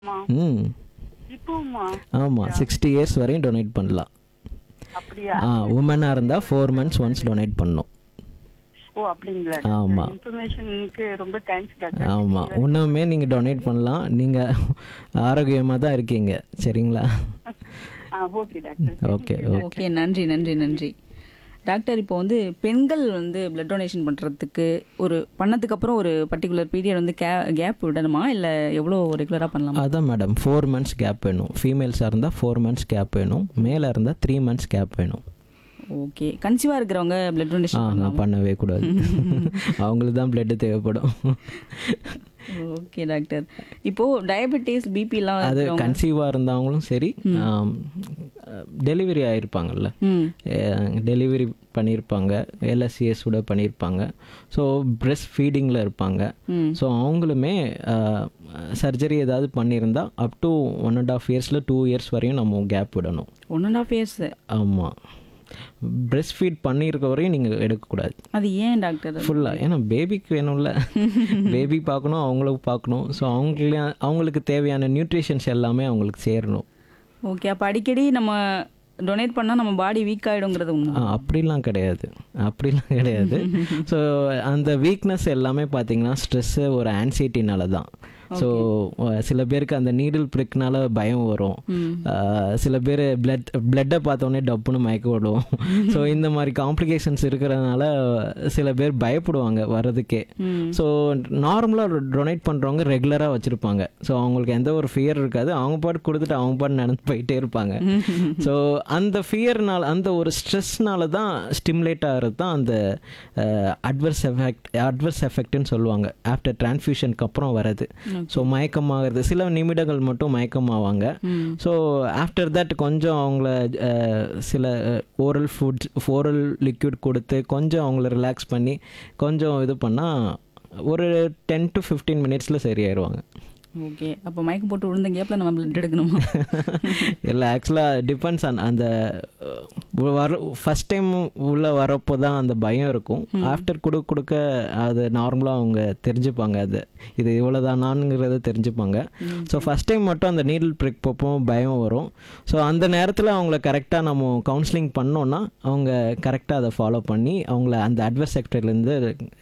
ஆமா ம் இப்போமா ஆமாம் சிக்ஸ்டி இயர்ஸ் வரையும் டொனேட் பண்ணலாம் அப்படியா ஆ உமனாக இருந்தால் ஃபோர் மந்த்ஸ் ஒன்ஸ் டொனேட் பண்ணணும் ஓ அப்படிங்களா ஆமா. இன்ஃபர்மேஷனுக்கு ரொம்ப தேங்க்ஸ் டாக்டர் ஆமாம் இன்னுமே நீங்கள் டொனேட் பண்ணலாம் நீங்கள் ஆரோக்கியமாக தான் இருக்கீங்க சரிங்களா ஆ okay doctor okay okay okay நன்றி நன்றி நன்றி டாக்டர் இப்போ வந்து பெண்கள் வந்து பிளட் டொனேஷன் பண்ணுறதுக்கு ஒரு பண்ணதுக்கு அப்புறம் ஒரு பர்டிகுலர் பீரியட் வந்து கே கேப் விடணுமா இல்லை எவ்வளோ ரெகுலராக பண்ணலாமா அதான் மேடம் ஃபோர் மந்த்ஸ் கேப் வேணும் ஃபீமேல்ஸாக இருந்தால் ஃபோர் மந்த்ஸ் கேப் வேணும் மேலாக இருந்தால் த்ரீ மந்த்ஸ் கேப் வேணும் ஓகே கன்சீவாக இருக்கிறவங்க பிளட் ஆ டொனேஷன் நான் பண்ணவே கூடாது அவங்களுக்கு தான் பிளட்டு தேவைப்படும் ஓகே டாக்டர் இப்போது டயபெட்டிஸ் பிபிலாம் அது கன்சீவாக இருந்தவங்களும் சரி டெலிவரி ஆகிருப்பாங்கல்ல ம் டெலிவரி பண்ணியிருப்பாங்க எல்எஸ்சிஎஸ் கூட பண்ணியிருப்பாங்க ஸோ பிரெஸ்ட் ஃபீடிங்கில் இருப்பாங்க ம் ஸோ அவங்களுமே சர்ஜரி ஏதாவது பண்ணியிருந்தா up to one and half இயர்ஸில் டூ இயர்ஸ் வரையும் நம்ம கேப் விடணும் ஒன் அண்ட் ஆஃப் இயர்ஸ் ஆமாம் பிரெஸ்ட் ஃபீட் பண்ணியிருக்க வரையும் நீங்கள் எடுக்கக்கூடாது அது ஏன் டாக்டர் ஃபுல்லாக ஏன்னா பேபிக்கு வேணும்ல பேபி பார்க்கணும் அவங்களுக்கு பார்க்கணும் ஸோ அவங்களே அவங்களுக்கு தேவையான நியூட்ரிஷன்ஸ் எல்லாமே அவங்களுக்கு சேரணும் ஓகே அப்போ அடிக்கடி நம்ம டொனேட் பண்ணால் நம்ம பாடி வீக் ஆகிடுங்கிறது உண்மை ஆ, அப்படிலாம் கிடையாது அப்படிலாம் கிடையாது ஸோ அந்த வீக்னஸ் எல்லாமே பார்த்தீங்கன்னா ஸ்ட்ரெஸ்ஸு ஒரு ஆன்சைட்டினால தான் ஸோ சில பேருக்கு அந்த நீடில் ப்ரிக்னால பயம் வரும் ம் ஆ, சில பேர் பிளட் பிளட்டை பார்த்தோன்னே டப்புன்னு மயக்க விடும் ஸோ இந்த மாதிரி காம்ப்ளிகேஷன்ஸ் இருக்கிறதுனால சில பேர் பயப்படுவாங்க வர்றதுக்கே ம் ஸோ நார்மலாக டொனேட் பண்ணுறவங்க ரெகுலராக வச்சுருப்பாங்க ஸோ அவங்களுக்கு எந்த ஒரு ஃபியர் இருக்காது அவங்க பாட்டு கொடுத்துட்டு அவங்க பாட்டு நடந்து போயிட்டே இருப்பாங்க ஸோ அந்த ஃபியர்னால அந்த ஒரு ஸ்ட்ரெஸ்னால தான் ஸ்டிமுலேட் ஆகிறது தான் அந்த அட்வர்ஸ் எஃபெக்ட் அட்வர்ஸ் எஃபெக்ட்னு சொல்லுவாங்க ஆஃப்டர் டிரான்ஸ்ஃபியூஷனுக்கு அப்புறம் வர்றது ஸோ மயக்கமாகிறது சில நிமிடங்கள் மட்டும் மயக்கமாவாங்க ம் ஸோ ஆஃப்டர் தட் கொஞ்சம் அவங்கள அஹ், சில ஓரல் ஃபுட்ஸ் ஓரல் லிக்விட் கொடுத்து கொஞ்சம் அவங்கள ரிலாக்ஸ் பண்ணி கொஞ்சம் இது பண்ணால் ஒரு டென் டு ஃபிஃப்டீன் மினிட்ஸில் சரியாயிருவாங்க ஓகே அப்போ மயக்கம் போட்டு விழுந்த கேப்பில் நம்ம பிளட் எடுக்கணுமா இல்லை ஆக்சுவலாக டிபெண்ட்ஸ் ஆன் அந்த அஹ், வர ஃபஸ்ட் டைம் உள்ளே வரப்போ தான் அந்த பயம் இருக்கும் ஆஃப்டர் கொடுக்க கொடுக்க அது நார்மலாக அவங்க தெரிஞ்சுப்பாங்க அது இது இவ்வளோதானாங்கிறத தெரிஞ்சுப்பாங்க ஸோ ஃபஸ்ட் டைம் மட்டும் அந்த நீடில் ப்ரிக் போப்போ பயம் வரும் ஸோ அந்த நேரத்தில் அவங்கள கரெக்டாக நம்ம கவுன்சிலிங் பண்ணோன்னா அவங்க கரெக்டாக அதை ஃபாலோ பண்ணி அவங்கள அந்த அட்வர்ஸ் செக்டர்லேருந்து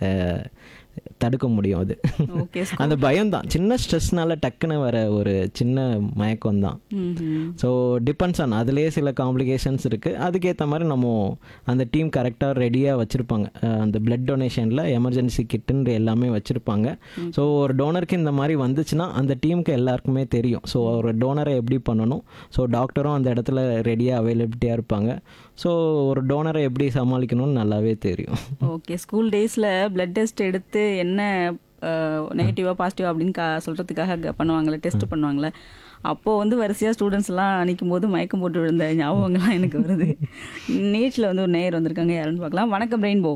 தடுக்க முடியும் அது ஓகே அந்த பயம் தான் சின்ன ஸ்ட்ரெஸ்னால டக்குன்னு வர ஒரு சின்ன மயக்கம் தான் ம் ஸோ டிபெண்ட்ஸ் ஆன் அதுலேயே சில காம்ப்ளிகேஷன்ஸ் இருக்குது அதுக்கேற்ற மாதிரி நம்ம அந்த டீம் கரெக்டாக ரெடியாக வச்சுருப்பாங்க அந்த பிளட் டொனேஷனில் எமர்ஜென்சி கிட்டுன்ற எல்லாமே வச்சுருப்பாங்க ஸோ ஒரு டோனருக்கு இந்த மாதிரி வந்துச்சுன்னா அந்த டீமுக்கு எல்லாருக்குமே தெரியும் ஸோ ஒரு டோனரை எப்படி பண்ணணும் ஸோ டாக்டரும் அந்த இடத்துல ரெடியாக அவைலபிலிட்டியாக இருப்பாங்க ஸோ ஒரு டோனரை எப்படி சமாளிக்கணும்னு நல்லாவே தெரியும் ஓகே ஸ்கூல் டேஸில் பிளட் டெஸ்ட் எடுத்து என்ன நெகட்டிவாக பாசிட்டிவா அப்படின்னு கா சொல்கிறதுக்காக பண்ணுவாங்கள்ல டெஸ்ட் பண்ணுவாங்கள்ல அப்போது வந்து வரிசையாக ஸ்டூடெண்ட்ஸ் எல்லாம் நிற்கும் போது மயக்கம் போட்டு விழுந்த ஞாபகங்கள்லாம் எனக்கு வருது நீட்டில் வந்து ஒரு நேயர் வந்திருக்காங்க யாருன்னு பார்க்கலாம் வணக்கம் ரெயின்போ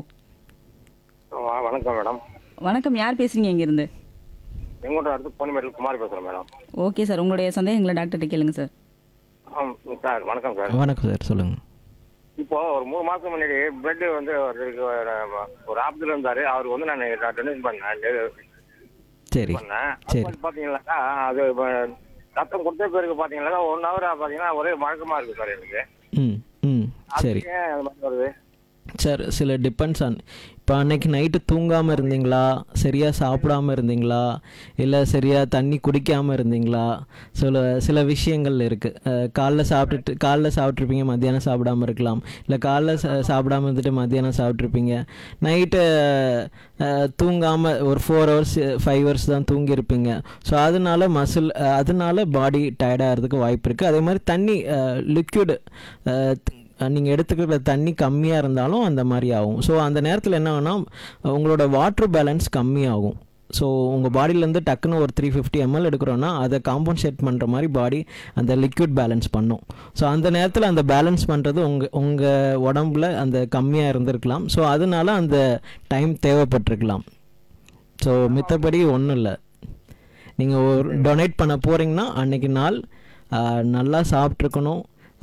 ஆ, வணக்கம் மேடம் வணக்கம் யார் பேசுறீங்க இங்கேருந்து செங்கோட்டை அடுத்து பொன்னிமேட்டில் குமார் பேசுகிறேன் மேடம் ஓகே சார் உங்களுடைய சந்தேகங்களை டாக்டர்கிட்ட கேளுங்க சார் ஆ சார் வணக்கம் சார் வணக்கம் சார் சொல்லுங்கள் இப்போ ஒரு மூணு மாதம் முன்னாடி பிளட் வந்து ஒருத்தருக்கு ஒரு- ஒரு ஆப்தில் இருந்தார் அவருக்கு வந்து நான் டொனேட் பண்ணேன் டெலிவரி சரி பண்ணேன் சரி. அப்போ பார்த்தீங்கன்னாக்கா அது இப்ப ரத்தம் கொடுத்த பேருக்கு பார்த்தீங்கன்னாக்கா ஒன் ஹவர் பார்த்தீங்கன்னா ஒரே வழக்கமாக இருக்குது சார் எனக்கு ம் ம் சரி அது ஏன் அது மாதிரி வருது சார் சில டிபெண்ட்ஸ் ஆன் இப்போ அன்னைக்கு நைட்டு தூங்காமல் இருந்தீங்களா சரியாக சாப்பிடாம இருந்தீங்களா இல்லை சரியாக தண்ணி குடிக்காமல் இருந்தீங்களா சில சில விஷயங்கள் இருக்குது காலைல சாப்பிட்டுட்டு காலைல சாப்பிட்ருப்பீங்க மத்தியானம் சாப்பிடாம இருக்கலாம் இல்லை காலைல சா- சாப்பிடாம இருந்துட்டு மத்தியானம் சாப்பிட்ருப்பீங்க நைட்டு தூங்காமல் ஒரு ஃபோர் ஹவர்ஸ் ஃபைவ் ஹவர்ஸ் தான் தூங்கியிருப்பீங்க ஸோ அதனால மசில் அதனால பாடி டயர்டாகிறதுக்கு வாய்ப்பு இருக்குது அதே மாதிரி தண்ணி லிக்விடு நீங்கள் எடுத்துக்கிற தண்ணி கம்மியாக இருந்தாலும் அந்த மாதிரி ஆகும் ஸோ அந்த நேரத்தில் என்ன ஆகும்னா உங்களோட வாட்டர் பேலன்ஸ் கம்மியாகும் ஸோ உங்கள் பாடியிலேருந்து டக்குன்னு ஒரு த்ரீ ஃபிஃப்டி எம்எல் எடுக்கிறோன்னா அதை காம்பன்சேட் பண்ணுற மாதிரி பாடி அந்த லிக்விட் பேலன்ஸ் பண்ணும் ஸோ அந்த நேரத்தில் அந்த பேலன்ஸ் பண்ணுறது உங்கள் உங்கள் உடம்புல அந்த கம்மியாக இருந்திருக்கலாம் ஸோ அதனால அந்த டைம் தேவைப்பட்டிருக்கலாம் ஸோ மித்தபடி ஒன்றும் இல்லை நீங்கள் ஒரு டொனேட் பண்ண போகிறீங்கன்னா அன்னைக்கு நாள் ஆஹ், நல்லா சாப்பிட்ருக்கணும்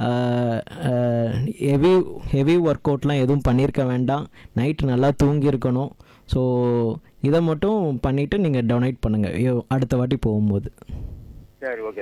ஹெவி ஹெவி ஒர்க் அவுட்லாம் எதுவும் பண்ணியிருக்க வேண்டாம் நைட்டு நல்லா தூங்கியிருக்கணும் ஸோ இதை மட்டும் பண்ணிவிட்டு நீங்கள் டொனேட் பண்ணுங்கள் அடுத்த வாட்டி போகும்போது சரி ஓகே